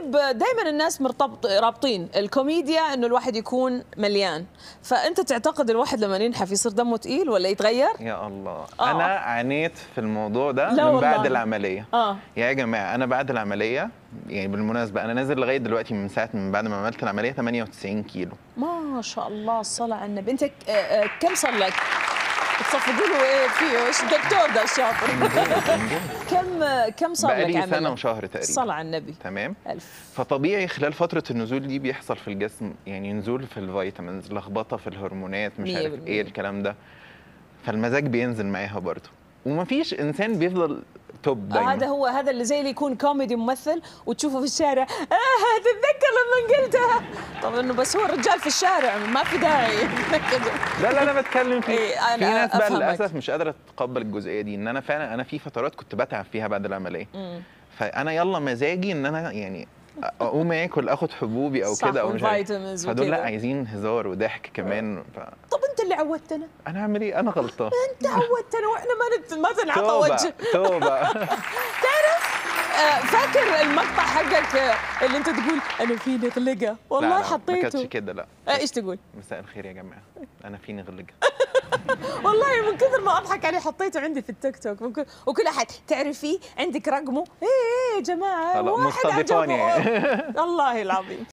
طيب دائما الناس مرتبط رابطين الكوميديا انه الواحد يكون مليان فانت تعتقد الواحد لما ينحف يصير دمه تقيل ولا يتغير يا الله آه. انا عانيت في الموضوع ده لا من والله. بعد العمليه اه يا جماعه انا بعد العمليه يعني بالمناسبه انا نازل لغايه دلوقتي من ساعه من بعد ما عملت العمليه 98 كيلو ما شاء الله الصلاة على النبي انت ك- آه، آه، كم صار لك تصفقوا له ايه فيه ايش دكتور ده الشاطر كم آه، كم صار لك بقالي عملية سنه وشهر تقريبا الصلاة على النبي تمام ألف فطبيعي خلال فتره النزول دي بيحصل في الجسم يعني نزول في الفيتامينز لخبطه في الهرمونات مش مية عارف بالمية. ايه الكلام ده فالمزاج بينزل معاها برضه ومفيش انسان بيفضل توب دايما هذا هو هذا اللي زي اللي يكون كوميدي ممثل وتشوفه في الشارع آه تتذكر لما قلتها طب انه بس هو الرجال في الشارع ما في داعي لا لا انا بتكلم فيه إيه، أنا في ناس بقى أفهمك. للاسف مش قادره تتقبل الجزئيه دي ان انا فعلا انا في فترات كنت بتعب فيها بعد العمليه مم. فانا يلا مزاجي ان انا يعني اقوم اكل اخد حبوبي او صح، كده او مش عارف. والفيتامينز فدول لا وكده. عايزين هزار وضحك كمان ف... طب انت اللي عودتنا انا اعمل ايه انا غلطان انت عودتنا واحنا ما نت... ما تنعطى توبه وجه توبه آه، فاكر المقطع حقك آه، اللي انت تقول انا فيني غلقه والله لا لا ما كانتش حطيته كده لا آه، ايش تقول مساء الخير يا جماعه انا فيني غلقه والله من كثر ما اضحك عليه حطيته عندي في التيك توك ممكن وكل احد تعرفي عندك رقمه ايه ايه يا جماعه لا، واحد مستضيفاني. عجبه. والله العظيم